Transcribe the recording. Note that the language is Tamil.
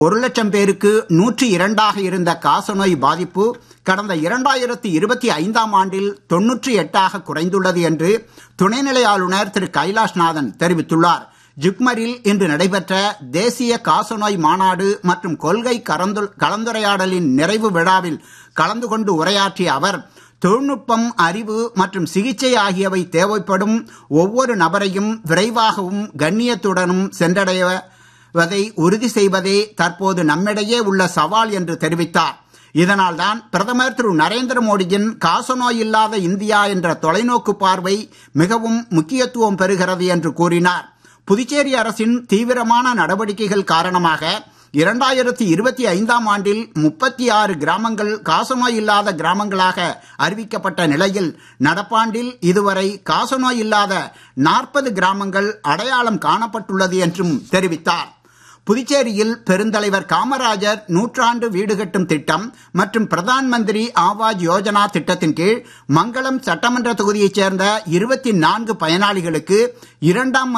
ஒரு லட்சம் பேருக்கு நூற்றி இரண்டாக இருந்த காசநோய் பாதிப்பு கடந்த இரண்டாயிரத்தி இருபத்தி ஐந்தாம் ஆண்டில் தொன்னூற்றி எட்டாக குறைந்துள்ளது என்று துணைநிலை ஆளுநர் திரு கைலாஷ்நாதன் தெரிவித்துள்ளார் ஜிப்மரில் இன்று நடைபெற்ற தேசிய காசநோய் மாநாடு மற்றும் கொள்கை கலந்துரையாடலின் நிறைவு விழாவில் கலந்து கொண்டு உரையாற்றிய அவர் தொழில்நுட்பம் அறிவு மற்றும் சிகிச்சை ஆகியவை தேவைப்படும் ஒவ்வொரு நபரையும் விரைவாகவும் கண்ணியத்துடனும் சென்றடைவதை உறுதி செய்வதே தற்போது நம்மிடையே உள்ள சவால் என்று தெரிவித்தார் இதனால்தான் பிரதமர் திரு நரேந்திர மோடியின் காசநோய் இல்லாத இந்தியா என்ற தொலைநோக்கு பார்வை மிகவும் முக்கியத்துவம் பெறுகிறது என்று கூறினார் புதுச்சேரி அரசின் தீவிரமான நடவடிக்கைகள் காரணமாக இரண்டாயிரத்தி இருபத்தி ஐந்தாம் ஆண்டில் முப்பத்தி ஆறு கிராமங்கள் காசநோய் இல்லாத கிராமங்களாக அறிவிக்கப்பட்ட நிலையில் நடப்பாண்டில் இதுவரை காசநோய் இல்லாத நாற்பது கிராமங்கள் அடையாளம் காணப்பட்டுள்ளது என்றும் தெரிவித்தார் புதுச்சேரியில் பெருந்தலைவர் காமராஜர் நூற்றாண்டு வீடு கட்டும் திட்டம் மற்றும் பிரதான் மந்திரி ஆவாஸ் யோஜனா திட்டத்தின் கீழ் மங்களம் சட்டமன்ற தொகுதியைச் சேர்ந்த இருபத்தி நான்கு பயனாளிகளுக்கு இரண்டாம்